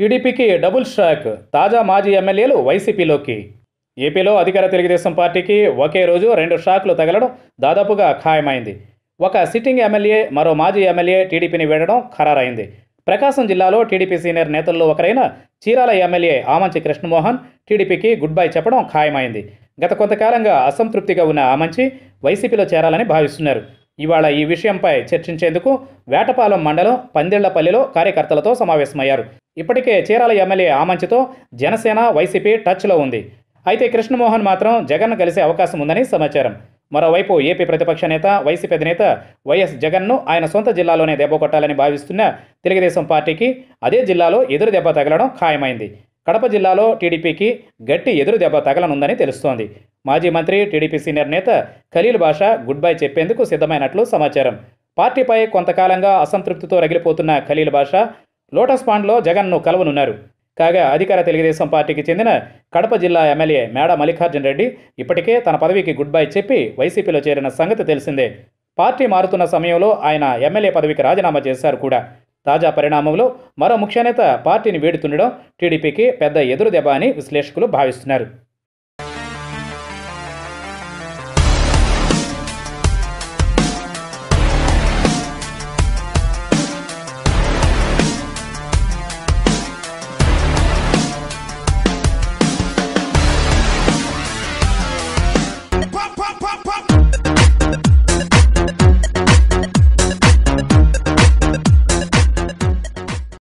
టీడీపీకి డబుల్ స్ట్రాక్ తాజా మాజీ ఎమ్మెల్యేలు వైసీపీలోకి ఏపీలో అధికార తెలుగుదేశం పార్టీకి ఒకే రోజు రెండు షాక్లు తగలడం దాదాపుగా ఖాయమైంది ఒక సిట్టింగ్ ఎమ్మెల్యే మరో మాజీ ఎమ్మెల్యే టీడీపీని వీడడం ఖరారైంది ప్రకాశం జిల్లాలో టీడీపీ సీనియర్ నేతల్లో ఒకరైన చీరాల ఎమ్మెల్యే ఆమంచి కృష్ణమోహన్ టీడీపీకి గుడ్ బై చెప్పడం ఖాయమైంది గత కొంతకాలంగా అసంతృప్తిగా ఉన్న ఆమంచి వైసీపీలో చేరాలని భావిస్తున్నారు ఇవాళ ఈ విషయంపై చర్చించేందుకు వేటపాలెం మండలం పందిళ్లపల్లిలో కార్యకర్తలతో సమావేశమయ్యారు ఇప్పటికే చీరాల ఎమ్మెల్యే ఆమంచితో జనసేన వైసీపీ టచ్లో ఉంది అయితే కృష్ణమోహన్ మాత్రం జగన్ కలిసే అవకాశం ఉందని సమాచారం మరోవైపు ఏపీ ప్రతిపక్ష నేత వైసీపీ అధినేత వైఎస్ జగన్ను ఆయన సొంత జిల్లాలోనే దెబ్బ కొట్టాలని భావిస్తున్న తెలుగుదేశం పార్టీకి అదే జిల్లాలో ఎదురు దెబ్బ తగలడం ఖాయమైంది కడప జిల్లాలో టీడీపీకి గట్టి ఎదురు దెబ్బ తగలనుందని తెలుస్తోంది మాజీ మంత్రి టీడీపీ సీనియర్ నేత ఖలీల్ బాషా గుడ్ బై చెప్పేందుకు సిద్ధమైనట్లు సమాచారం పార్టీపై కొంతకాలంగా అసంతృప్తితో రగిలిపోతున్న ఖలీల్ బాషా లోటస్ పాండ్లో జగన్ను కలవనున్నారు కాగా అధికార తెలుగుదేశం పార్టీకి చెందిన కడప జిల్లా ఎమ్మెల్యే మేడ మల్లికార్జున్ రెడ్డి ఇప్పటికే తన పదవికి గుడ్ బై చెప్పి వైసీపీలో చేరిన సంగతి తెలిసిందే పార్టీ మారుతున్న సమయంలో ఆయన ఎమ్మెల్యే పదవికి రాజీనామా చేశారు కూడా తాజా పరిణామంలో మరో ముఖ్య నేత పార్టీని వీడుతుండడం టీడీపీకి పెద్ద ఎదురు దెబ్బ అని విశ్లేషకులు భావిస్తున్నారు